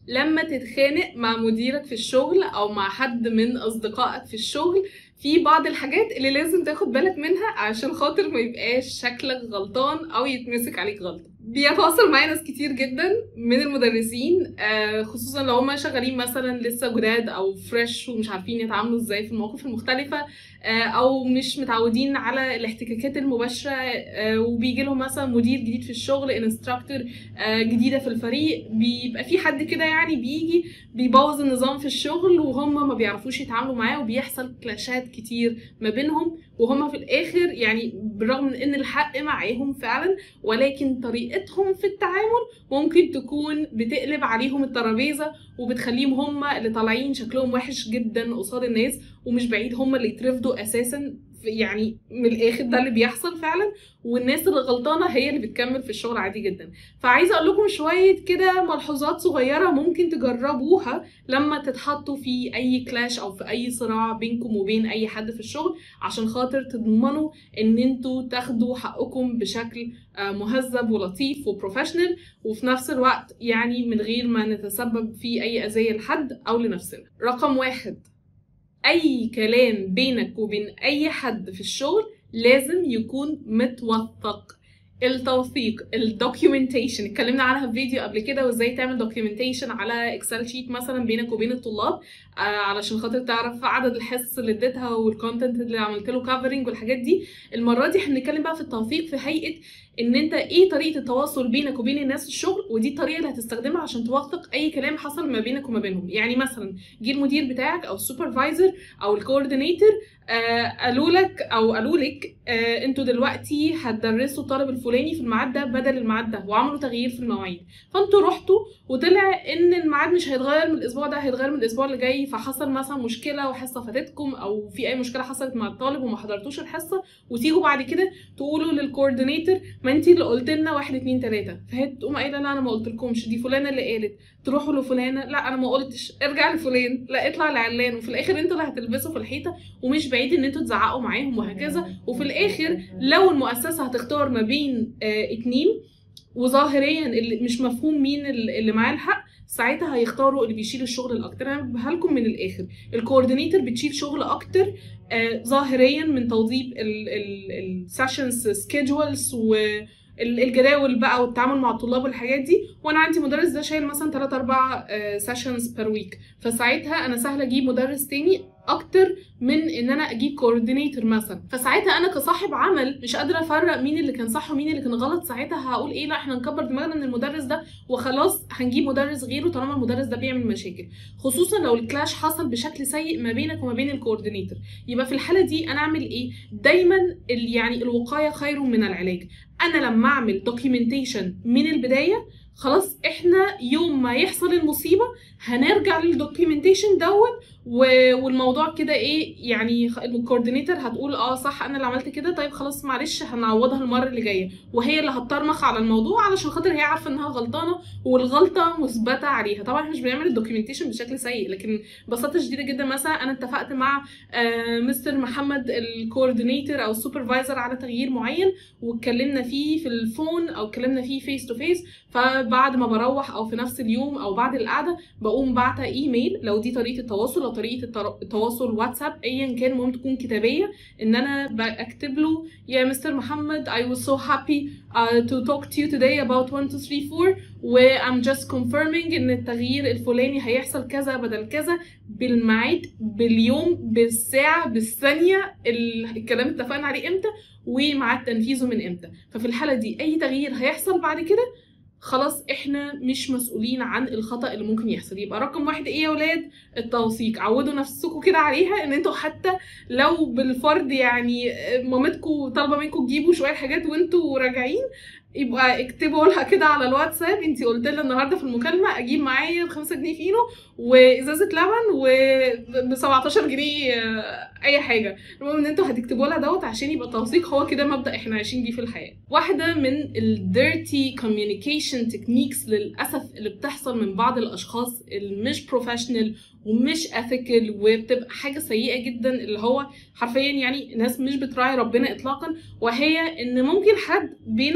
لما تتخانق مع مديرك في الشغل او مع حد من اصدقائك في الشغل في بعض الحاجات اللي لازم تاخد بالك منها عشان خاطر ما يبقاش شكلك غلطان او يتمسك عليك غلطه بيتواصل معايا ناس كتير جدا من المدرسين آه، خصوصا لو هم شغالين مثلا لسه جداد او فريش ومش عارفين يتعاملوا ازاي في المواقف المختلفه آه، او مش متعودين على الاحتكاكات المباشره آه، وبيجي لهم مثلا مدير جديد في الشغل انستراكتور جديده في الفريق بيبقى في حد كده يعني بيجي بيبوظ النظام في الشغل وهم ما بيعرفوش يتعاملوا معاه وبيحصل كلاشات كتير ما بينهم وهم في الاخر يعني بالرغم من ان الحق معاهم فعلا ولكن طريقتهم في التعامل ممكن تكون بتقلب عليهم الترابيزه وبتخليهم هم اللي طالعين شكلهم وحش جدا قصاد الناس ومش بعيد هم اللي يترفضوا اساسا يعني من الاخر ده اللي بيحصل فعلا والناس اللي غلطانه هي اللي بتكمل في الشغل عادي جدا فعايزه اقول لكم شويه كده ملحوظات صغيره ممكن تجربوها لما تتحطوا في اي كلاش او في اي صراع بينكم وبين اي حد في الشغل عشان خاطر تضمنوا ان انتوا تاخدوا حقكم بشكل مهذب ولطيف وبروفيشنال وفي نفس الوقت يعني من غير ما نتسبب في اي اذيه لحد او لنفسنا رقم واحد اي كلام بينك وبين اي حد في الشغل لازم يكون متوثق التوثيق الدوكيومنتيشن اتكلمنا عنها في فيديو قبل كده وازاي تعمل دوكيومنتيشن على اكسل شيت مثلا بينك وبين الطلاب آه علشان خاطر تعرف عدد الحصص اللي اديتها والكونتنت اللي عملت له كفرنج والحاجات دي المره دي هنتكلم بقى في التوثيق في هيئه ان انت ايه طريقه التواصل بينك وبين الناس في الشغل ودي الطريقه اللي هتستخدمها عشان توثق اي كلام حصل ما بينك وما بينهم يعني مثلا جه المدير بتاعك او السوبرفايزر او الكوردينيتور آه قالوا لك او قالوا لك آه انتوا دلوقتي هتدرسوا الطالب الفلاني في الميعاد ده بدل الميعاد ده وعملوا تغيير في المواعيد فانتوا رحتوا وطلع ان الميعاد مش هيتغير من الاسبوع ده هيتغير من الاسبوع اللي جاي فحصل مثلا مشكله وحصه فاتتكم او في اي مشكله حصلت مع الطالب وما حضرتوش الحصه وتيجوا بعد كده تقولوا للكوردينيتور ما انت اللي قلت لنا واحد اتنين تلاته فهي تقوم قايله لا انا ما قلتلكمش دي فلانه اللي قالت تروحوا لفلانه لا انا ما قلتش ارجع لفلان لا اطلع لعلان وفي الاخر انتوا اللي هتلبسوا في الحيطه ومش بعيد ان انتوا تزعقوا معاهم وهكذا وفي الاخر لو المؤسسه هتختار ما بين آه اتنين وظاهريا اللي مش مفهوم مين اللي معاه الحق ساعتها هيختاروا اللي بيشيل الشغل الاكتر انا بجيبها لكم من الاخر الكوردينيتور بتشيل شغل اكتر آه ظاهريا من توظيف السيشنز سكيدجولز و الجداول بقى والتعامل مع الطلاب والحاجات دي وانا عندي مدرس ده شايل مثلا 3 4 سيشنز بير ويك فساعتها انا سهل اجيب مدرس تاني اكتر من ان انا اجيب كوردينيتور مثلا فساعتها انا كصاحب عمل مش قادره افرق مين اللي كان صح ومين اللي كان غلط ساعتها هقول ايه لا احنا نكبر دماغنا من المدرس ده وخلاص هنجيب مدرس غيره طالما المدرس ده بيعمل مشاكل خصوصا لو الكلاش حصل بشكل سيء ما بينك وما بين الكوردينيتور يبقى في الحاله دي انا اعمل ايه دايما يعني الوقايه خير من العلاج انا لما اعمل دوكيومنتيشن من البدايه خلاص احنا يوم ما يحصل المصيبه هنرجع للدوكيومنتيشن دوت والموضوع كده ايه يعني الكوردينيتور هتقول اه صح انا اللي عملت كده طيب خلاص معلش هنعوضها المره اللي جايه وهي اللي هتطرمخ على الموضوع علشان خاطر هي عارفه انها غلطانه والغلطه مثبته عليها طبعا احنا مش بنعمل الدوكيومنتيشن بشكل سيء لكن ببساطه شديده جدا مثلا انا اتفقت مع آه مستر محمد الكوردينيتور او السوبرفايزر على تغيير معين واتكلمنا فيه في الفون او اتكلمنا فيه فيس تو فيس فبعد ما بروح او في نفس اليوم او بعد القعده بقوم باعته ايميل لو دي طريقه التواصل او طريقه التواصل واتساب ايا كان المهم تكون كتابيه ان انا بكتب له يا مستر محمد I was so happy uh, to talk to you today about 1 2 3 4 و I'm just confirming ان التغيير الفلاني هيحصل كذا بدل كذا بالميعاد باليوم بالساعه بالثانيه الكلام اتفقنا عليه امتى وميعاد تنفيذه من امتى ففي الحاله دي اي تغيير هيحصل بعد كده خلاص احنا مش مسؤولين عن الخطا اللي ممكن يحصل يبقى رقم واحد ايه يا ولاد التوثيق عودوا نفسكم كده عليها ان انتوا حتى لو بالفرض يعني مامتكم طالبه منكم تجيبوا شويه حاجات وانتوا راجعين يبقى اكتبوا لها كده على الواتساب انت قلت لها النهارده في المكالمه اجيب معايا ب 5 جنيه فينو وازازه لبن وب 17 جنيه اي حاجه المهم ان انتوا هتكتبوا لها دوت عشان يبقى التوثيق هو كده مبدا احنا عايشين بيه في الحياه واحده من الديرتي كوميونيكيشن تكنيكس للاسف اللي بتحصل من بعض الاشخاص المش بروفيشنال ومش اثيكال وبتبقى حاجه سيئه جدا اللي هو حرفيا يعني ناس مش بتراعي ربنا اطلاقا وهي ان ممكن حد بينك وبين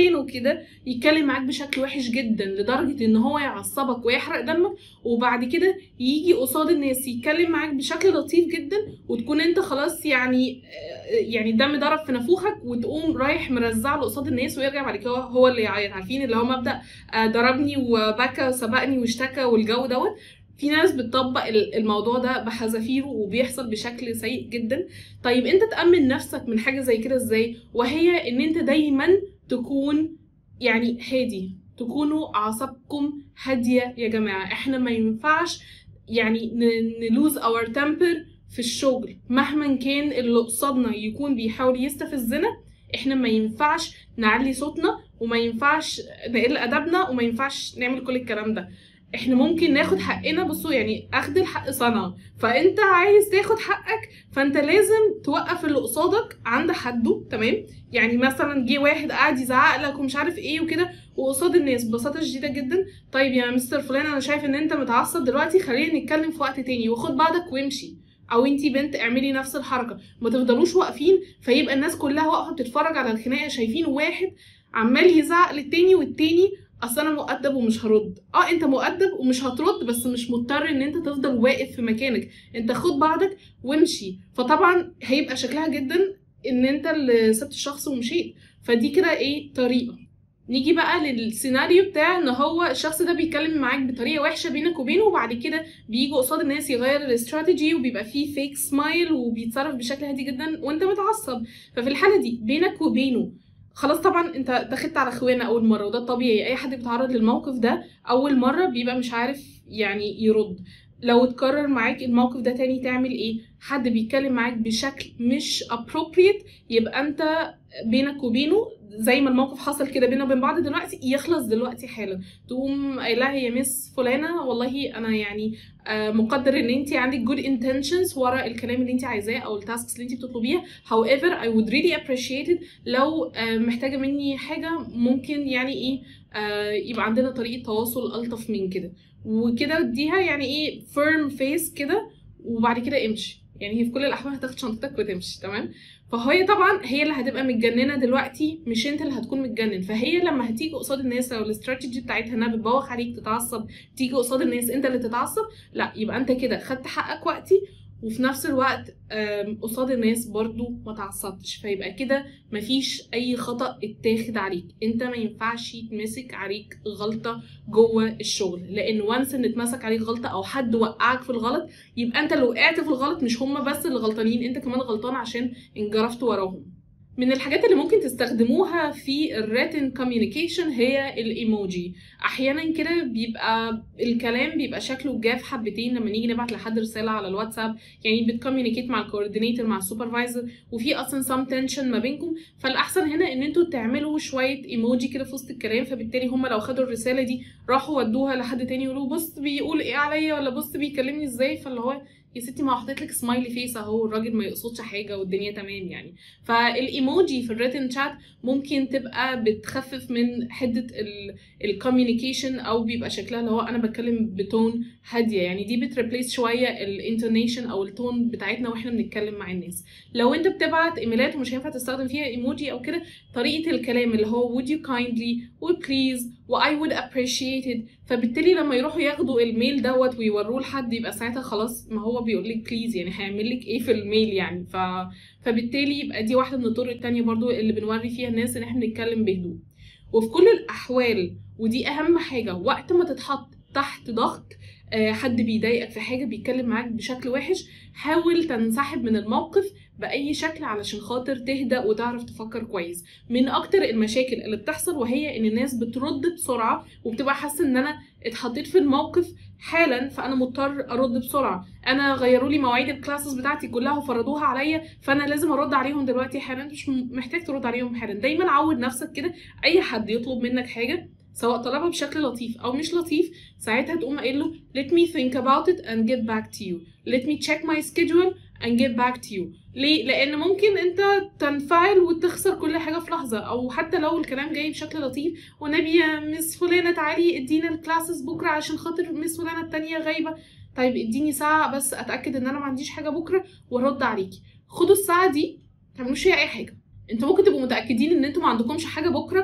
كلمتين وكده يتكلم معاك بشكل وحش جدا لدرجه ان هو يعصبك ويحرق دمك وبعد كده يجي قصاد الناس يتكلم معاك بشكل لطيف جدا وتكون انت خلاص يعني يعني الدم ضرب في نافوخك وتقوم رايح مرزع له قصاد الناس ويرجع بعد كده هو اللي يعيط عارفين اللي هو مبدا آه، ضربني وبكى وسبقني واشتكى والجو دوت في ناس بتطبق ال- الموضوع ده بحذافيره وبيحصل بشكل سيء جدا طيب انت تأمن نفسك من حاجة زي كده ازاي وهي ان انت دايما تكون يعني هادي تكونوا اعصابكم هادية يا جماعة احنا ما ينفعش يعني نلوز اور تمبر في الشغل مهما كان اللي قصادنا يكون بيحاول يستفزنا احنا ما ينفعش نعلي صوتنا وما ينفعش نقل ادبنا وما ينفعش نعمل كل الكلام ده احنا ممكن ناخد حقنا بصوا يعني اخد الحق صنعة فانت عايز تاخد حقك فانت لازم توقف اللي قصادك عند حده تمام يعني مثلا جه واحد قاعد يزعق لك ومش عارف ايه وكده وقصاد الناس ببساطه شديده جدا طيب يا مستر فلان انا شايف ان انت متعصب دلوقتي خلينا نتكلم في وقت تاني وخد بعضك وامشي او انتي بنت اعملي نفس الحركه ما تفضلوش واقفين فيبقى الناس كلها واقفه بتتفرج على الخناقه شايفين واحد عمال يزعق للتاني والتاني اصل انا مؤدب ومش هرد اه انت مؤدب ومش هترد بس مش مضطر ان انت تفضل واقف في مكانك انت خد بعضك وامشي فطبعا هيبقى شكلها جدا ان انت اللي سبت الشخص ومشيت فدي كده ايه طريقه نيجي بقى للسيناريو بتاع ان هو الشخص ده بيتكلم معاك بطريقه وحشه بينك وبينه وبعد كده بيجي قصاد الناس يغير الاستراتيجي وبيبقى فيه فيك سمايل وبيتصرف بشكل هادي جدا وانت متعصب ففي الحاله دي بينك وبينه خلاص طبعا انت دخلت على خوانه اول مره وده طبيعي اي حد بيتعرض للموقف ده اول مره بيبقى مش عارف يعني يرد لو اتكرر معاك الموقف ده تاني تعمل ايه حد بيتكلم معاك بشكل مش appropriate يبقى انت بينك وبينه زي ما الموقف حصل كده بينا وبين بعض دلوقتي يخلص دلوقتي حالا تقوم قايلها يا مس فلانه والله انا يعني آه، مقدر ان انت عندك good intentions ورا الكلام اللي انت عايزاه او التاسكس اللي انت بتطلبيها however I would really appreciate it لو آه، محتاجه مني حاجه ممكن يعني ايه آه، يبقى عندنا طريقه تواصل الطف من كده وكده اديها يعني ايه firm face كده وبعد كده امشي يعني هي في كل الاحوال هتاخد شنطتك وتمشي تمام فهي طبعا هي اللي هتبقى متجننه دلوقتي مش انت اللي هتكون متجنن فهي لما هتيجي قصاد الناس او الاستراتيجي بتاعتها انها بتبوخ عليك تتعصب تيجي قصاد الناس انت اللي تتعصب لا يبقى انت كده خدت حقك وقتي وفي نفس الوقت آم، قصاد الناس برضو ما تعصبتش فيبقى كده مفيش اي خطأ اتاخد عليك انت ما ينفعش يتمسك عليك غلطة جوه الشغل لان وانس ان اتمسك عليك غلطة او حد وقعك في الغلط يبقى انت اللي وقعت في الغلط مش هما بس اللي غلطانين انت كمان غلطان عشان انجرفت وراهم من الحاجات اللي ممكن تستخدموها في الريتن كوميونيكيشن هي الايموجي احيانا كده بيبقى الكلام بيبقى شكله جاف حبتين لما نيجي نبعت لحد رساله على الواتساب يعني بتكوميونيكيت مع الكوردينيتور مع السوبرفايزر وفي اصلا سام تنشن ما بينكم فالاحسن هنا ان انتوا تعملوا شويه ايموجي كده في وسط الكلام فبالتالي هم لو خدوا الرساله دي راحوا ودوها لحد تاني يقولوا بص بيقول ايه عليا ولا بص بيكلمني ازاي فاللي هو يا ستي ما هو حاطط لك سمايلي فيس اهو الراجل ما يقصدش حاجه والدنيا تمام يعني فالايموجي في الريتن شات ممكن تبقى بتخفف من حده الكوميونيكيشن او بيبقى شكلها اللي هو انا بتكلم بتون هاديه يعني دي بتريبليس شويه الانتونيشن او التون بتاعتنا واحنا بنتكلم مع الناس لو انت بتبعت ايميلات ومش هينفع تستخدم فيها ايموجي او كده طريقه الكلام اللي هو would you kindly و please و I would appreciate it فبالتالي لما يروحوا ياخدوا الميل دوت ويوروه لحد يبقى ساعتها خلاص ما هو بيقول لك بليز يعني هيعمل لك ايه في الميل يعني ف... فبالتالي يبقى دي واحده من الطرق التانية برضو اللي بنوري فيها الناس ان احنا بنتكلم بهدوء وفي كل الاحوال ودي اهم حاجه وقت ما تتحط تحت ضغط آه، حد بيضايقك في حاجه بيتكلم معاك بشكل وحش حاول تنسحب من الموقف باي شكل علشان خاطر تهدى وتعرف تفكر كويس من اكتر المشاكل اللي بتحصل وهي ان الناس بترد بسرعه وبتبقى حاسه ان انا اتحطيت في الموقف حالا فانا مضطر ارد بسرعه انا غيروا لي مواعيد الكلاسز بتاعتي كلها وفرضوها عليا فانا لازم ارد عليهم دلوقتي حالا انت مش م- محتاج ترد عليهم حالا دايما عود نفسك كده اي حد يطلب منك حاجه سواء طلبها بشكل لطيف او مش لطيف ساعتها تقوم قايل له let me think about it and get back to you let me check my schedule and get back to you ليه لان ممكن انت تنفعل وتخسر كل حاجه في لحظه او حتى لو الكلام جاي بشكل لطيف ونبي يا مس فلانه تعالي ادينا الكلاسز بكره عشان خاطر مس فلانه التانية غايبه طيب اديني ساعه بس اتاكد ان انا ما عنديش حاجه بكره وارد عليكي خدوا الساعه دي ما تعملوش فيها اي حاجه انتوا ممكن تبقوا متاكدين ان انتوا ما عندكمش حاجه بكره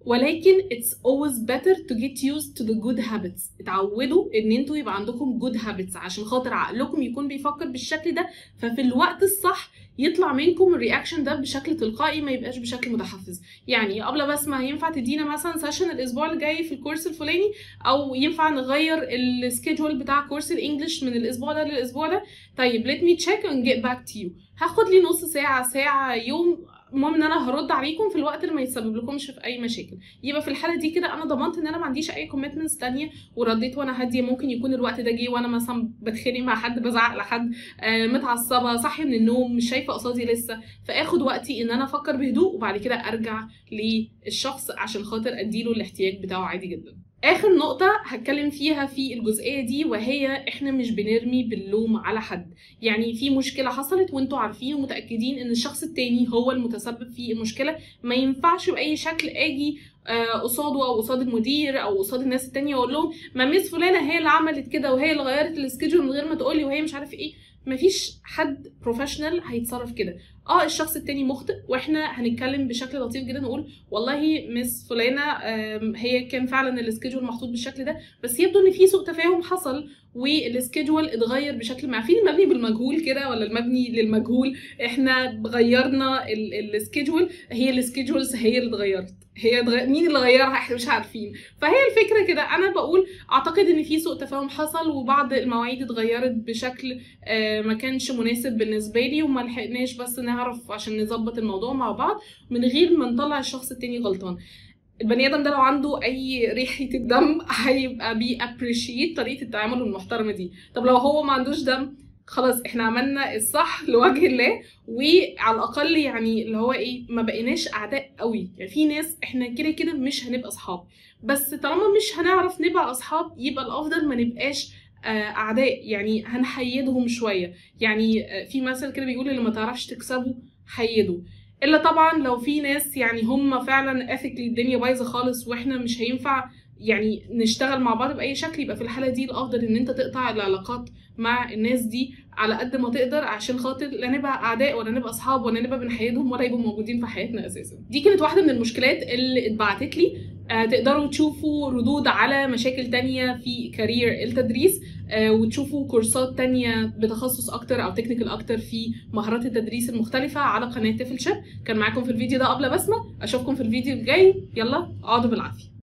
ولكن it's always better to get used to the good habits اتعودوا ان انتوا يبقى عندكم good habits عشان خاطر عقلكم يكون بيفكر بالشكل ده ففي الوقت الصح يطلع منكم الرياكشن ده بشكل تلقائي ما يبقاش بشكل متحفز يعني قبل بسمة ينفع تدينا مثلا سيشن الاسبوع اللي جاي في الكورس الفلاني او ينفع نغير السكيدجول بتاع كورس الانجليش من الاسبوع ده للاسبوع ده طيب let me check and get back to you هاخد لي نص ساعة ساعة يوم المهم ان انا هرد عليكم في الوقت اللي ما يسبب لكمش في اي مشاكل يبقى في الحاله دي كده انا ضمنت ان انا ما عنديش اي كوميتمنتس تانية ورديت وانا هاديه ممكن يكون الوقت ده جه وانا مثلا بتخانق مع حد بزعق لحد آه متعصبه صاحيه من النوم مش شايفه قصادي لسه فاخد وقتي ان انا افكر بهدوء وبعد كده ارجع للشخص عشان خاطر اديله الاحتياج بتاعه عادي جدا اخر نقطه هتكلم فيها في الجزئيه دي وهي احنا مش بنرمي باللوم على حد يعني في مشكله حصلت وانتوا عارفين ومتاكدين ان الشخص التاني هو المتسبب في المشكله ما ينفعش باي شكل اجي قصاده او قصاد المدير او قصاد الناس التانية واقول لهم ما ميس فلانه هي اللي عملت كده وهي اللي غيرت السكيدجول من غير ما تقولي وهي مش عارف ايه مفيش حد بروفيشنال هيتصرف كده اه الشخص التاني مخطئ واحنا هنتكلم بشكل لطيف جدا نقول والله مس فلانه هي كان فعلا السكيدجول محطوط بالشكل ده بس يبدو ان في سوء تفاهم حصل والسكيدجول اتغير بشكل ما عارفين المبني بالمجهول كده ولا المبني للمجهول احنا غيرنا السكيدجول هي السكيدجولز هي اللي اتغيرت هي دغ... مين اللي غيرها احنا مش عارفين فهي الفكره كده انا بقول اعتقد ان في سوء تفاهم حصل وبعض المواعيد اتغيرت بشكل آه ما كانش مناسب بالنسبه لي وما لحقناش بس نعرف عشان نظبط الموضوع مع بعض من غير ما نطلع الشخص التاني غلطان البني ادم ده لو عنده اي ريحه الدم هيبقى بي ابريشيت طريقه التعامل المحترمه دي طب لو هو ما عندوش دم خلاص احنا عملنا الصح لوجه الله وعلى الاقل يعني اللي هو ايه ما بقيناش اعداء قوي يعني في ناس احنا كده كده مش هنبقى اصحاب بس طالما مش هنعرف نبقى اصحاب يبقى الافضل ما نبقاش اعداء يعني هنحيدهم شويه يعني في مثل كده بيقول اللي ما تعرفش تكسبه حيده الا طبعا لو في ناس يعني هم فعلا اثيكلي الدنيا بايظه خالص واحنا مش هينفع يعني نشتغل مع بعض باي شكل يبقى في الحاله دي الافضل ان انت تقطع العلاقات مع الناس دي على قد ما تقدر عشان خاطر لا نبقى اعداء ولا نبقى اصحاب ولا نبقى بنحيدهم ولا يبقوا موجودين في حياتنا اساسا دي كانت واحده من المشكلات اللي اتبعتت لي آه تقدروا تشوفوا ردود على مشاكل تانية في كارير التدريس آه وتشوفوا كورسات تانية بتخصص اكتر او تكنيكال اكتر في مهارات التدريس المختلفة على قناة تفل شيب كان معاكم في الفيديو ده قبل بسمة اشوفكم في الفيديو الجاي يلا اقعدوا بالعافية